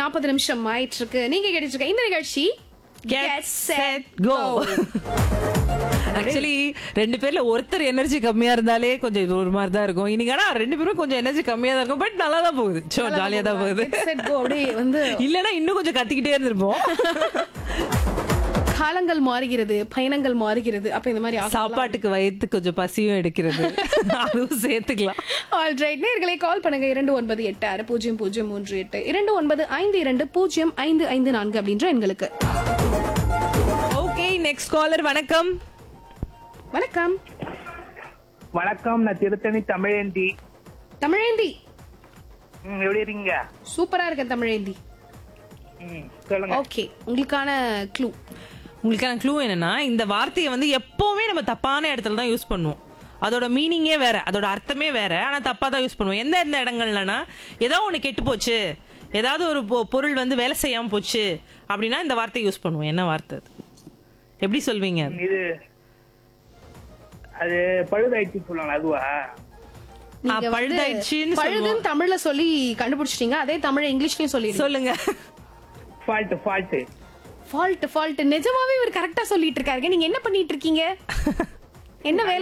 நாற்பது நிமிஷம் ஆயிட்டு இருக்கு நீங்க கேட்டுட்டு இருக்க இந்த நிகழ்ச்சி Get set go ஆக்சுவலி ரெண்டு பேர்ல ஒருத்தர் எனர்ஜி கம்மியா இருந்தாலே கொஞ்சம் இது ஒரு மாதிரி தான் இருக்கும் இன்னைக்கு ஆனா ரெண்டு பேரும் கொஞ்சம் எனர்ஜி கம்மியா தான் இருக்கும் பட் நல்லா தான் போகுது சோ ஜாலியா தான் போகுது Get set go அப்படியே வந்து இல்லனா இன்னும் கொஞ்சம் கத்திக்கிட்டே இருந்திருப்போம் காலங்கள் மாறுகிறது பயணங்கள் மாறுகிறது அப்ப இந்த மாதிரி ஆகும். சாப்பாட்டுக்கு வயிற்று கொஞ்சம் பசியும் எடுக்கிறது அதுவும் சேர்த்துக்கலாம் ஆல்ரைட் நேர்களை கால் பண்ணுங்க இரண்டு ஒன்பது எட்டு ஆறு பூஜ்ஜியம் பூஜ்ஜியம் மூன்று எட்டு இரண்டு ஒன்பது ஐந்து இரண்டு பூஜ்ஜியம் ஐந்து ஐந்து நான்கு அப்படின்ற எண்களுக்கு ஓகே நெக்ஸ்ட் காலர் வணக்கம் வணக்கம் வணக்கம் நான் திருத்தணி தமிழேந்தி தமிழேந்தி ம், எப்படி இருக்கீங்க சூப்பரா இருக்கேன் தமிழேந்தி ம், சொல்லுங்க ஓகே உங்களுக்கான க்ளூ உங்களுக்கான க்ளூ என்னன்னா இந்த வார்த்தையை வந்து எப்பவுமே நம்ம தப்பான இடத்துல தான் யூஸ் பண்ணுவோம் அதோட மீனிங்கே வேற அதோட அர்த்தமே வேற ஆனா தப்பா தான் யூஸ் பண்ணுவோம் எந்த எந்த இடங்கள்லனா ஏதோ ஒண்ணு கெட்டு போச்சு ஏதாவது ஒரு பொ- பொருள் வந்து வேலை செய்யாம போச்சு அப்படின்னா இந்த வார்த்தையை யூஸ் பண்ணுவோம் என்ன வார்த்தை அது எப்படி சொல்வீங்க அது? இது அது பழுதாயிடுச்சு சொல்லுவாங்க அதுவா நீங்க ஆ, வந்து பழுதாயிடுச்சுன்னு சொல்லுவோம். பழுதுன்னு தமிழ்ல சொல்லி கண்டுபிடிச்சிட்டீங்க அதே தமிழ் இங்கிலீஷ்லயும் சொல்லி சொல்லுங்க ஃபால்ட் ஃபால்ட் ஃபால்ட் ஃபால்ட் நிஜமாவே இவர் கரெக்டா சொல்லிட்டு இருக்காருங்க நீங்க என்ன பண்ணிட்டு இருக்கீங்க என்ன வேலை